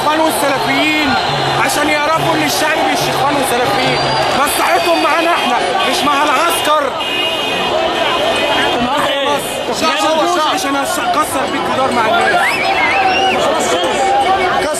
الاخوان والسلفيين عشان يعرفوا ان الشعب مش اخوان وسلفيين مصلحتهم معانا احنا مش مع العسكر شعب هو مش شعب عشان اكسر بيك جدار مع الناس خلاص خلص